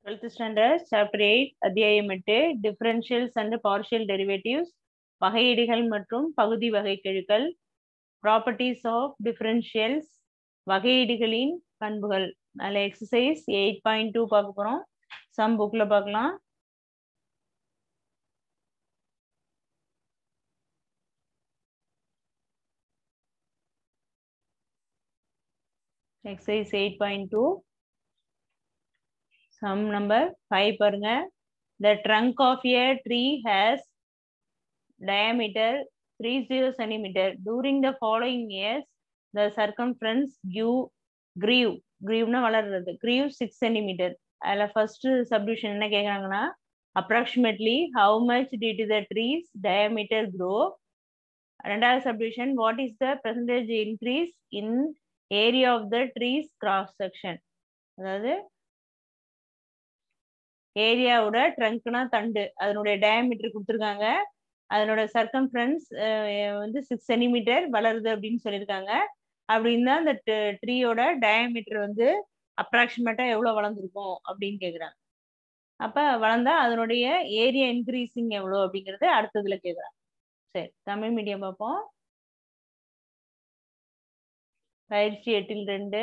Twelfth standard chapter eight அத்தியாயம் எட்டு differentials and partial derivatives வகையீடுகள் மற்றும் பகுதி வகைக்கெழுக்கள் ப்ராப்பர்ட்டிஸ் ஆஃப் டிஃபரன்ஷியல்ஸ் வகையீடுகளின் பண்புகள் அதில் எக்ஸசைஸ் எயிட் பாயிண்ட் டூ பார்க்க போகிறோம் சம் புக்கில் பார்க்கலாம் exercise eight point two sum number five பாருங்க the trunk of a tree has diameter 30 centimeter. During the following years, the circumference grew, grew, grewனா வளர்றது grew 6 centimeter. அதில் ஃபர்ஸ்ட் சப்டிவிஷன் என்ன கேட்குறாங்கன்னா approximately how much did the tree's diameter grow ரெண்டாவது subdivision what is the percentage increase in area of the tree's cross section அதாவது ஏரியாவோட ட்ரங்க்னா தண்டு அதனுடைய டயமீட்டர் கொடுத்துருக்காங்க அதனோட சர்க்கம்ஃபரன்ஸ் வந்து சிக்ஸ் சென்டிமீட்டர் வளருது அப்படின்னு சொல்லியிருக்காங்க அப்படின்னா அந்த ட்ரீயோட டயமீட்டர் வந்து அப்ராக்சிமேட்டா எவ்வளோ வளர்ந்துருக்கும் அப்படின்னு கேட்குறாங்க அப்போ வளர்ந்தா அதனுடைய ஏரியா இன்க்ரீசிங் எவ்வளோ அப்படிங்கிறது அடுத்ததுல கேட்குறாங்க சரி தமிழ் மீடியம் பார்ப்போம் பயிற்சி எட்டில் ரெண்டு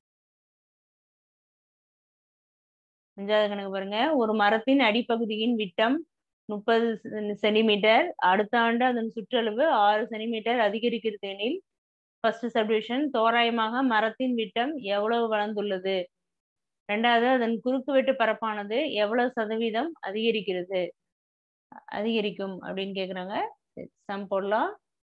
அஞ்சாவது கணக்கு பாருங்க ஒரு மரத்தின் அடிப்பகுதியின் விட்டம் முப்பது சென்டிமீட்டர் அடுத்த ஆண்டு அதன் சுற்றளவு ஆறு சென்டிமீட்டர் அதிகரிக்கிறது எனில் ஃபர்ஸ்ட் சப்டிவிஷன் தோராயமாக மரத்தின் விட்டம் எவ்வளவு வளர்ந்துள்ளது ரெண்டாவது அதன் குறுக்கு வெட்டு பரப்பானது எவ்வளவு சதவீதம் அதிகரிக்கிறது அதிகரிக்கும் அப்படின்னு கேக்குறாங்க சம் போடலாம்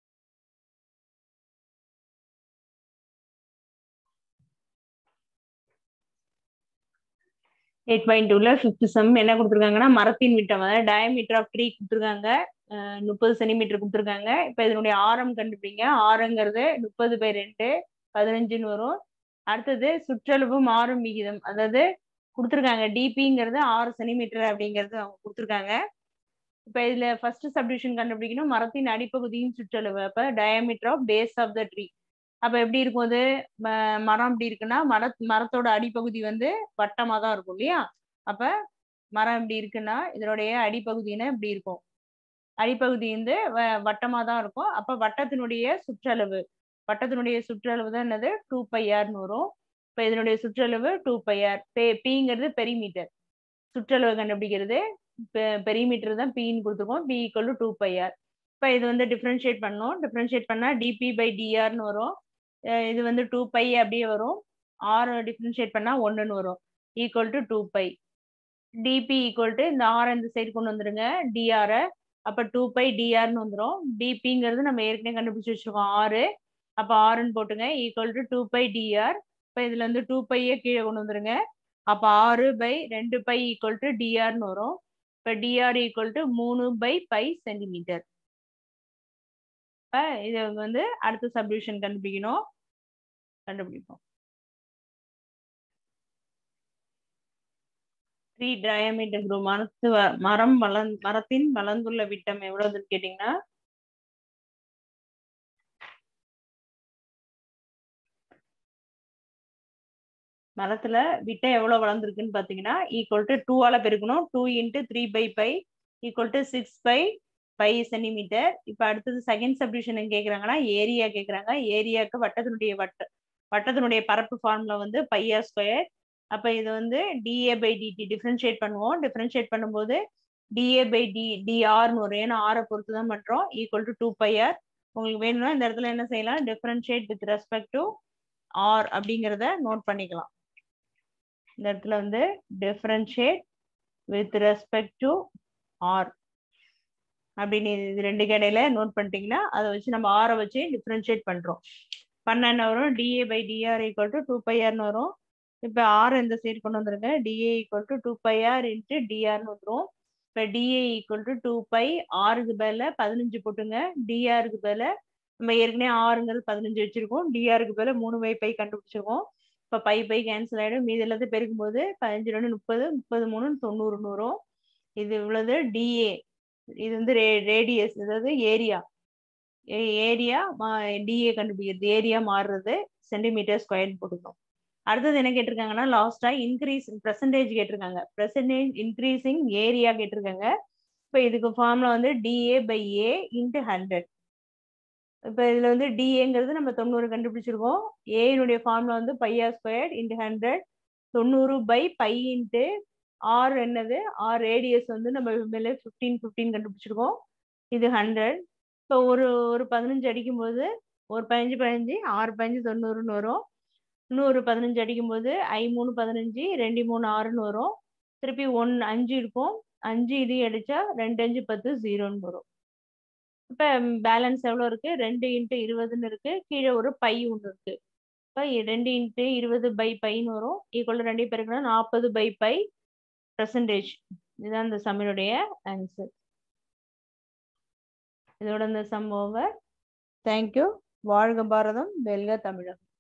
எயிட் பாயிண்ட் டூல ஃபிஃப்த் சம் என்ன கொடுத்துருக்காங்கன்னா மரத்தின் விட்டம் அதாவது டயமீட்டர் ஆஃப் ட்ரீ கொடுத்துருக்காங்க முப்பது சென்டிமீட்டர் கொடுத்துருக்காங்க இப்போ இதனுடைய ஆரம் கண்டுபிடிங்க ஆரங்கிறது முப்பது பை ரெண்டு பதினஞ்சுன்னு வரும் அடுத்தது சுற்றளவு மாறும் விகிதம் அதாவது கொடுத்துருக்காங்க டிபிங்கிறது ஆறு சென்டிமீட்டர் அப்படிங்கிறது அவங்க கொடுத்துருக்காங்க இப்போ இதில் ஃபர்ஸ்ட் சப்டிவிஷன் கண்டுபிடிக்கணும் மரத்தின் அடிப்பகுதியின் சுற்றளவு அப்போ diameter of base of the tree அப்ப எப்படி இருக்கும் அது மரம் எப்படி இருக்குன்னா மர மரத்தோட அடிப்பகுதி வந்து வட்டமா தான் இருக்கும் இல்லையா அப்ப மரம் எப்படி இருக்குன்னா இதனுடைய அடிப்பகுதினா இப்படி இருக்கும் அடிப்பகுதி வந்து வட்டமா தான் இருக்கும் அப்ப வட்டத்தினுடைய சுற்றளவு வட்டத்தினுடைய சுற்றளவு தான் என்னது டூ பையார்னு வரும் இப்ப இதனுடைய சுற்றளவு டூ பையார் பிங்கிறது பெரிமீட்டர் சுற்றளவு கண்டுபிடிக்கிறது பெரிமீட்டர் தான் பின்னு கொடுத்துருக்கோம் P equal to two pi r இப்போ இது வந்து டிஃப்ரென்ஷியேட் பண்ணோம் டிஃப்ரென்ஷியேட் பண்ணால் டிபி பை டிஆர்னு வரும் இது வந்து டூ பை அப்படியே வரும் ஆர் டிஃப்ரென்ஷியேட் பண்ணால் ஒன்றுன்னு வரும் equal to two pi dp equal to இந்த ஆர் இந்த சைடு கொண்டு வந்துருங்க டிஆரை அப்போ டூ பை டிஆர்னு வந்துடும் டிபிங்கிறது நம்ம ஏற்கனவே கண்டுபிடிச்சி வச்சிருக்கோம் ஆறு அப்போ ஆறுன்னு போட்டுங்க equal to two pi dr இப்போ இதில் வந்து டூ பையே கீழே கொண்டு வந்துருங்க அப்போ ஆறு பை ரெண்டு பை ஈக்குவல் டு டிஆர்னு வரும் இப்போ டிஆர் ஈக்குவல் டு மூணு பை பை சென்டிமீட்டர் இது வந்து அடுத்த சப்டிவிஷன் கண்டுபிடிக்கணும் கண்டுபிடிப்போம் த்ரீ டயமீட்டர் குரூப் மரத்து மரம் வளர்ந்து மரத்தின் வளர்ந்துள்ள விட்டம் எவ்வளவுன்னு கேட்டீங்கன்னா மரத்துல விட்டம் எவ்வளவு வளர்ந்துருக்குன்னு பாத்தீங்கன்னா ஈக்குவல் டு டூவால பெருக்கணும் two into three by pi equal to six by five centimetre இப்போ அடுத்தது செகண்ட் சப்டிவிஷன் கேட்குறாங்கன்னா ஏரியா கேட்குறாங்க ஏரியாவுக்கு வட்டத்தினுடைய வட்ட வட்டத்தினுடைய பரப்பு ஃபார்முலா வந்து பையா ஸ்கொயர் அப்போ இது வந்து டிஏ பை டிடி டிஃப்ரென்ஷியேட் பண்ணுவோம் டிஃப்ரென்ஷியேட் பண்ணும்போது டிஏ பை டி டிஆர்னு வரும் ஏன்னா ஆரை பொறுத்து தான் பண்ணுறோம் ஈக்குவல் டு டூ பைஆர் உங்களுக்கு வேணும்னா இந்த இடத்துல என்ன செய்யலாம் differentiate with respect to r அப்படிங்கிறத நோட் பண்ணிக்கலாம் இந்த இடத்துல வந்து differentiate with respect to r அப்படின்னு இது ரெண்டு கடையில நோட் பண்ணிட்டீங்கன்னா அதை வச்சு நம்ம ஆரை வச்சு டிஃப்ரென்ஷியேட் பண்றோம் பண்ண என்ன வரும் da by dr equal to two பைஆர்னு வரும் இப்போ ஆர் இந்த சைடு கொண்டு வந்துருங்க da equal to two pi r into டிஆர்னு வந்துடும் இப்போ da equal to two pi ஆறுக்கு பதில பதினஞ்சு போட்டுங்க டிஆருக்கு பதில நம்ம ஏற்கனவே ஆறுங்கிறது பதினஞ்சு வச்சிருக்கோம் டிஆருக்கு பதில மூணு பை பை கண்டுபிடிச்சிருக்கோம் இப்போ பை பை கேன்சல் ஆகிடும் மீதி எல்லாத்தையும் பெருக்கும் போது பதினஞ்சு ரெண்டு முப்பது முப்பது மூணு தொண்ணூறுன்னு வரும் இது இவ்வளவு டிஏ இது வந்து ரே ரேடியஸ் அதாவது ஏரியா ஏரியா டிஏ கண்டுபிடிக்கிறது ஏரியா மாறுறது சென்டிமீட்டர் ஸ்கொயர் போட்டுக்கணும் அடுத்தது என்ன கேட்டிருக்காங்கன்னா லாஸ்டா இன்க்ரீஸ் பெர்சன்டேஜ் கேட்டிருக்காங்க பெர்சன்டேஜ் இன்க்ரீசிங் ஏரியா கேட்டிருக்காங்க இப்போ இதுக்கு ஃபார்ம்ல வந்து da by a into hundred இப்போ இதுல வந்து டிஏங்கிறது நம்ம தொண்ணூறு கண்டுபிடிச்சிருக்கோம் ஏனுடைய ஃபார்ம்ல வந்து பையா ஸ்கொயர்ட் இன்ட்டு ஹண்ட்ரட் தொண்ணூறு பை பை இன்ட்டு ஆர் என்னது ஆர் ரேடியஸ் வந்து நம்ம மேலே ஃபிஃப்டீன் ஃபிஃப்டீன் கண்டுபிடிச்சிருக்கோம் இது ஹண்ட்ரட் இப்போ ஒரு ஒரு பதினஞ்சு அடிக்கும்போது ஒரு பதினஞ்சு பதினஞ்சு ஆறு பதினஞ்சு தொண்ணூறுன்னு வரும் இன்னொரு பதினஞ்சு அடிக்கும்போது ஐ மூணு பதினஞ்சு ரெண்டு மூணு ஆறுன்னு வரும் திருப்பி ஒன் அஞ்சு இருக்கும் அஞ்சு இது அடிச்சா ரெண்டு அஞ்சு பத்து ஜீரோன்னு வரும் இப்போ பேலன்ஸ் எவ்வளோ இருக்கு ரெண்டு இன்ட்டு இருபதுன்னு இருக்கு கீழே ஒரு பை ஒன்று இருக்கு இப்போ ரெண்டு இன்ட்டு இருபது பை பைன்னு வரும் ஈக்குவல் ரெண்டு பேருக்குன்னா நாற்பது பை பை பர்சன்டேஜ் இதுதான் இந்த சம்மினுடைய ஆன்சர் இதோட இந்த சம் ஓவர் தேங்க்யூ வாழ்க பாரதம் வெல்க தமிழகம்